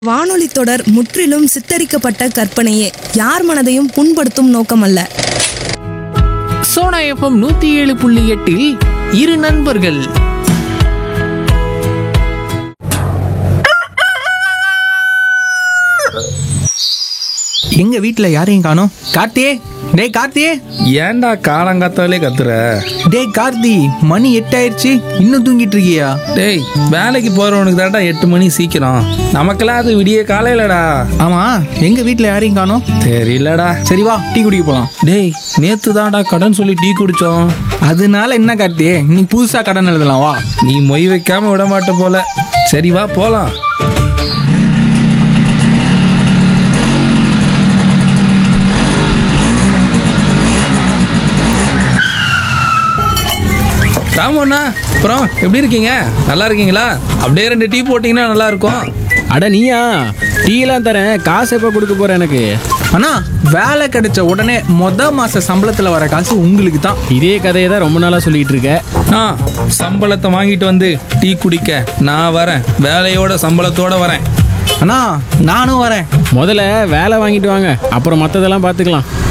வானொலி தொடர் முற்றிலும் சித்தரிக்கப்பட்ட கற்பனையே யார் மனதையும் புண்படுத்தும் நோக்கமல்ல சோனா எஃப்எம் நூத்தி ஏழு புள்ளி எட்டில் இரு நண்பர்கள் எங்க வீட்ல யாரையும் காணோம் கார்த்தி டேய் கார்த்தி ஏன்டா காலங்காத்தாலே கத்துற டேய் கார்த்தி மணி எட்டாயிருச்சு இன்னும் தூங்கிட்டு இருக்கியா டேய் வேலைக்கு போறவனுக்கு தான்டா எட்டு மணி சீக்கிரம் நமக்கெல்லாம் அது விடிய காலையிலடா ஆமா எங்க வீட்ல யாரையும் காணோம் தெரியலடா சரி வா டீ குடிக்க போலாம் டேய் நேத்து தான்டா கடன் சொல்லி டீ குடிச்சோம் அதனால என்ன கார்த்தி நீ புதுசா கடன் எழுதலாம் வா நீ மொய் வைக்காம விட மாட்ட போல சரி வா போலாம் ராமண்ணா அப்புறம் எப்படி இருக்கீங்க நல்லா இருக்கீங்களா அப்படியே ரெண்டு டீ போட்டிங்கன்னா நல்லா இருக்கும் அட நீயா டீலாம் தரேன் காசு எப்போ கொடுக்க போற எனக்கு அண்ணா வேலை கிடைச்ச உடனே மொத மாச சம்பளத்துல வர காசு உங்களுக்கு தான் இதே கதையை தான் ரொம்ப நாளாக சொல்லிட்டு இருக்க ஆ சம்பளத்தை வாங்கிட்டு வந்து டீ குடிக்க நான் வரேன் வேலையோட சம்பளத்தோட வரேன் அண்ணா நானும் வரேன் முதல்ல வேலை வாங்கிட்டு வாங்க அப்புறம் மற்றதெல்லாம் பார்த்துக்கலாம்